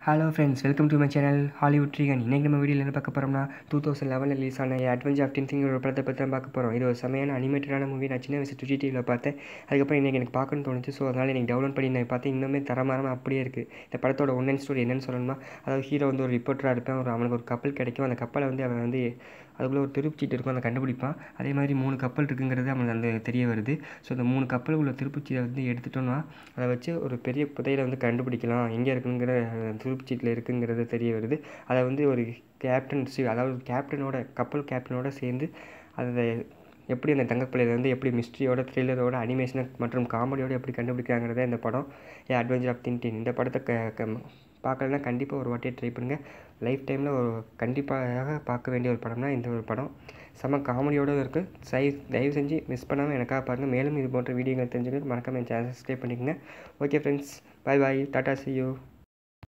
hello friends welcome to my channel Hollywood ட்ரீகன் இன்றைக்கி நம்ம வீடியோவில் என்ன பார்க்க போகிறோம்னா டூ தௌசண்ட் லெவனில் ரிலீஸ் ஆன அட்வென்ச்சர் ஆஃப் டென்த்திங் ஒரு படத்தை பற்றி தான் பார்க்க போகிறோம் இது ஒரு செமையான அனிமேட்டடான மூவி நான் சின்ன வயசு சுஜி டிவியில் பார்த்தேன் அதுக்கப்புறம் இன்றைக்கி எனக்கு பார்க்கணும்னு தோணுச்சு ஸோ அதனால் எனக்கு டவுன்லோட் பண்ணி நான் பார்த்தேன் இன்னுமே தரமாரமாக அப்படியே இருக்குது இந்த படத்தோட ஒன் ஸ்டோரி என்னென்னு சொல்லணுமா அதாவது ஹீரோ வந்து ஒரு ரிப்போர்ட்டராக இருப்பேன் ஒரு அவனுக்கு ஒரு கப்பல் கிடைக்கும் அந்த கப்பலை வந்து அவன் வந்து அதுக்குள்ளே ஒரு திருப்புச்சீட்டு இருக்கும் அதை கண்டுபிடிப்பான் அதே மாதிரி மூணு கப்பல் இருக்குங்கிறது அவனுக்கு அந்த தெரிய வருது ஸோ அந்த மூணு கப்பல் உள்ள திருப்புச்சீட்டை வந்து எடுத்துட்டோன்னா அதை வச்சு ஒரு பெரிய புதையில வந்து கண்டுபிடிக்கலாம் எங்கே இருக்குங்கிற திருப்புச்சீட்டில் இருக்குங்கிறது தெரிய வருது அதை வந்து ஒரு கேப்டன் அதாவது கேப்டனோட கப்பல் கேப்டனோட சேர்ந்து அதை எப்படி அந்த தங்கப்பிள்ளையில வந்து எப்படி மிஸ்ட்ரியோட த்ரில்லரோட அனிமேஷன் மற்றும் காமெடியோட எப்படி கண்டுபிடிக்கிறாங்கிறத இந்த படம் ஏ அட்வென்ச்சர் ஆஃப் தின்டின் இந்த படத்தை க க பார்க்கலன்னா கண்டிப்பாக ஒரு வாட்டியே ட்ரை பண்ணுங்கள் லைஃப் டைமில் ஒரு கண்டிப்பாக பார்க்க வேண்டிய ஒரு படம்னா இந்த ஒரு படம் செம்ம காமெடியோடு இருக்குது சை தயவு செஞ்சு மிஸ் பண்ணாமல் எனக்காக பாருங்கள் மேலும் இது போன்ற வீடியோங்கள் தெரிஞ்சுக்கிறது மறக்காமல் என் சேனல் சப்ஸ்கிரைப் பண்ணிக்கோங்க ஓகே ஃப்ரெண்ட்ஸ் பை பாய் டாட்டா சி யூ